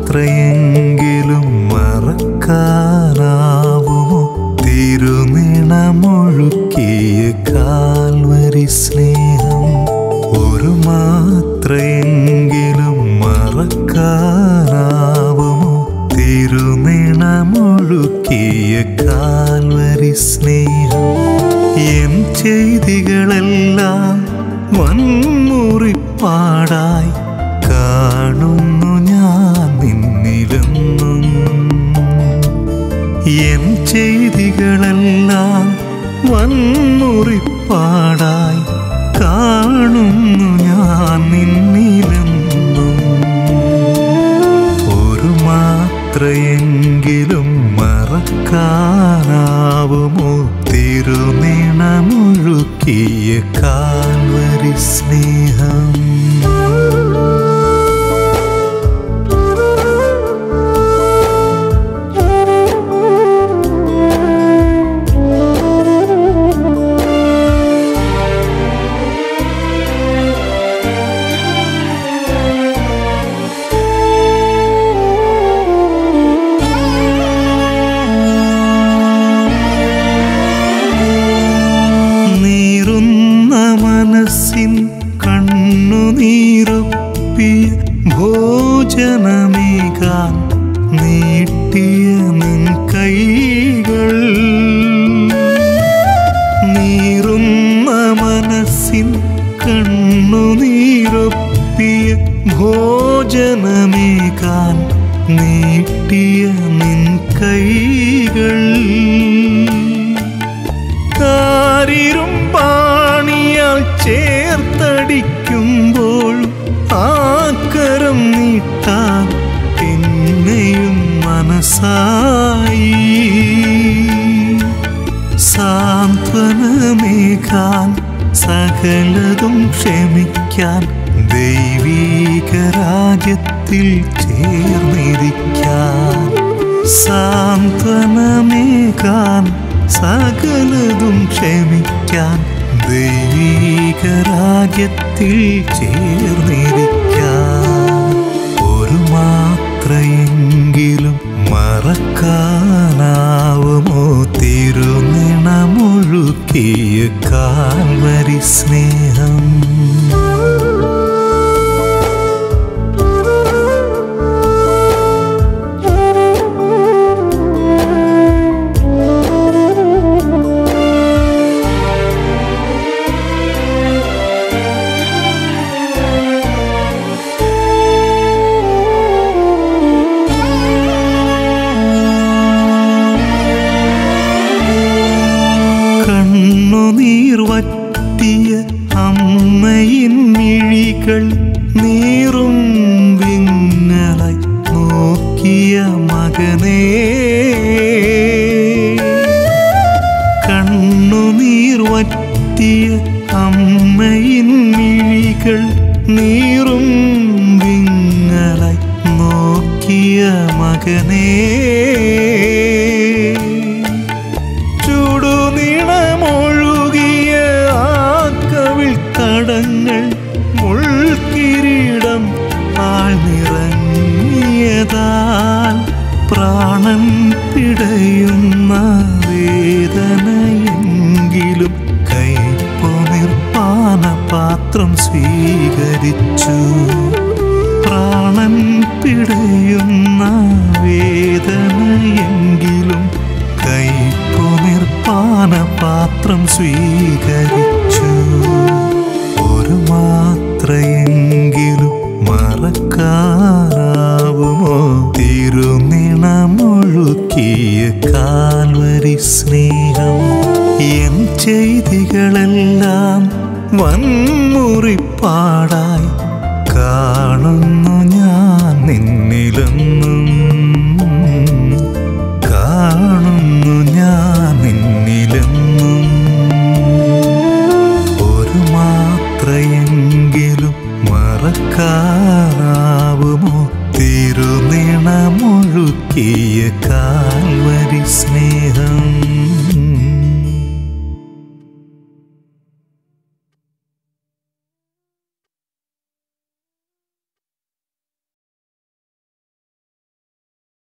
മാത്രയെങ്കിലും മറക്കാനാവുമോ തിരുനിണമൊഴുക്കിയ Calvary സ്നേഹം ഒരു മാത്രയെങ്കിലും മറക്കാനാവുമോ തിരുനിണമൊഴുക്കിയ Calvary സ്നേഹം എൻ ചെയ്തികളെല്ലാം വൻമുറിപ്പാടായി കാണുന്നു ഞാൻ നിന്നിലെന്നും എൻ ചെയ്തികളെല്ലാം വൻമുറിപ്പാടായി കാണുന്നു ഞാൻ നിന്നിലെന്നും ഒരു മാത്രയെങ്കിലും മറക്കാനാവുമോ തിരുനിണമൊഴുക്കിയ കാൽവരി സ്നേഹം നീറുന്ന മനസ്സിൻ കണ്ണുനീരൊപ്പിയ ഭോജനമേകാൻ നീട്ടിയ നിൻ കൈകൾ നീറുന്ന മനസ്സിൻ കണ്ണുനീരൊപ്പിയ ഭോജനമേകാൻ നീട്ടിയ നിൻ കൈകൾ കാരിരുമ്പാണിയാൽ ചേർത്തടിക്കുമ്പോൾ ആക്കരം നീട്ടാൻ പിന്നെയും മനസ്സായി സാന്ത്വനമേകാൻ സകലതും ക്ഷമിക്കാൻ ദൈവീക രാജ്യത്തിൽ ചേർന്നിരിക്കാൻ സാന്ത്വനമേകാൻ സകലതും ക്ഷമിക്കാൻ ദൈവീക രാജ്യത്തിൽ ചേർന്നിരിക്കാൻ ഒരു മാത്രയെങ്കിലും മറക്കാനാവുമോ തിരുനിണമൊഴുക്കിയ കാൽവരി സ്നേഹം കണ്ണുനീർ വറ്റിയ അമ്മയിൻ മിഴികൾ നീറും വിങ്ങലായി നോക്കിയ മകനേ കണ്ണുനീർ വറ്റിയ അമ്മയിൻ മിഴികൾ നീറും വിങ്ങലായി നോക്കിയ മകനേ ചുടുനിണമൊഴുകിയ ആക്കവിൾ തടങ്ങൾ മുൾക്കിരീടം ആഴ്ന്നിറങ്ങിയതാൽ പ്രാണൻ പിടയുന്ന വേദനയെങ്കിലും കൈപ്പൊനിർപ്പാന പാത്രം സ്വീകരിച്ചു പ്രാണൻ പിടയുന്ന വേദനയെങ്കിലും കൈപ്പൊനിർപ്പാന പാത്രം സ്വീകരിച്ചു ഒരു മാത്രയെങ്കിലും മറക്കാനാവുമോ തിരുനിണമൊഴുക്കിയ കാൽവരി സ്നേഹം എൻ ചെയ്തികളെല്ലാം വൻമുറിപ്പാടായി കാണുന്നു ഞാൻ നിന്നിലെന്നും കാണുന്നു ഞാൻ നിന്നിൽ